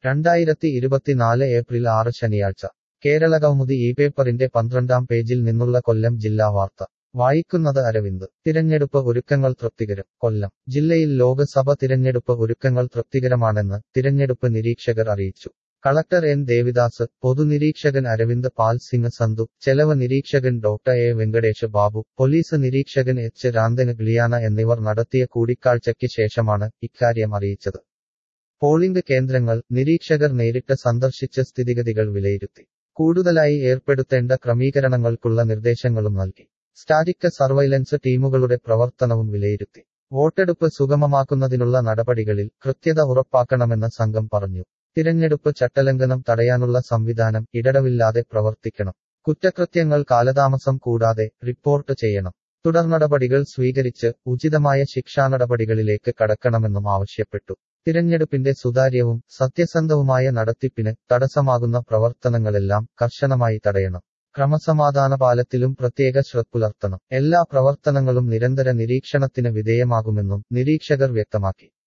രണ്ടായിരത്തി ഇരുപത്തിനാല് ഏപ്രിൽ ആറ് ശനിയാഴ്ച കേരളകൗമുദി ഈ പേപ്പറിന്റെ പന്ത്രണ്ടാം പേജിൽ നിന്നുള്ള കൊല്ലം ജില്ലാ വാർത്ത വായിക്കുന്നത് അരവിന്ദ് തിരഞ്ഞെടുപ്പ് ഒരുക്കങ്ങൾ തൃപ്തികരം കൊല്ലം ജില്ലയിൽ ലോക്സഭ തിരഞ്ഞെടുപ്പ് ഒരുക്കങ്ങൾ തൃപ്തികരമാണെന്ന് തിരഞ്ഞെടുപ്പ് നിരീക്ഷകർ അറിയിച്ചു കളക്ടർ എൻ ദേവിദാസ് പൊതുനിരീക്ഷകൻ അരവിന്ദ് പാൽ സിംഗ് സന്ധു ചെലവ് നിരീക്ഷകൻ doctor A Venkatesh Babu police നിരീക്ഷകൻ എച്ച് രാന്തന് ഗ്ലിയാന എന്നിവർ നടത്തിയ കൂടിക്കാഴ്ചയ്ക്ക് ശേഷമാണ് ഇക്കാര്യം അറിയിച്ചത് പോളിംഗ് കേന്ദ്രങ്ങൾ നിരീക്ഷകർ നേരിട്ട് സന്ദർശിച്ച് സ്ഥിതിഗതികൾ വിലയിരുത്തി കൂടുതലായി ഏർപ്പെടുത്തേണ്ട ക്രമീകരണങ്ങൾക്കുള്ള നിർദ്ദേശങ്ങളും നൽകി സ്റ്റാറ്റിക് സർവൈലൻസ് ടീമുകളുടെ പ്രവർത്തനവും വിലയിരുത്തി വോട്ടെടുപ്പ് സുഗമമാക്കുന്നതിനുള്ള നടപടികളിൽ കൃത്യത ഉറപ്പാക്കണമെന്ന് സംഘം പറഞ്ഞു തിരഞ്ഞെടുപ്പ് ചട്ടലംഘനം തടയാനുള്ള സംവിധാനം ഇടടവില്ലാതെ പ്രവർത്തിക്കണം കുറ്റകൃത്യങ്ങൾ കാലതാമസം കൂടാതെ റിപ്പോർട്ട് ചെയ്യണം തുടർനടപടികൾ സ്വീകരിച്ച് ഉചിതമായ ശിക്ഷാനടപടികളിലേക്ക് കടക്കണമെന്നും ആവശ്യപ്പെട്ടു തിരഞ്ഞെടുപ്പിന്റെ സുതാര്യവും സത്യസന്ധവുമായ നടത്തിപ്പിന് തടസ്സമാകുന്ന പ്രവർത്തനങ്ങളെല്ലാം കർശനമായി തടയണം ക്രമസമാധാന പാലത്തിലും പ്രത്യേക ശ്രദ്ധ പുലർത്തണം എല്ലാ പ്രവർത്തനങ്ങളും നിരന്തര നിരീക്ഷണത്തിന് വിധേയമാകുമെന്നും നിരീക്ഷകർ വ്യക്തമാക്കി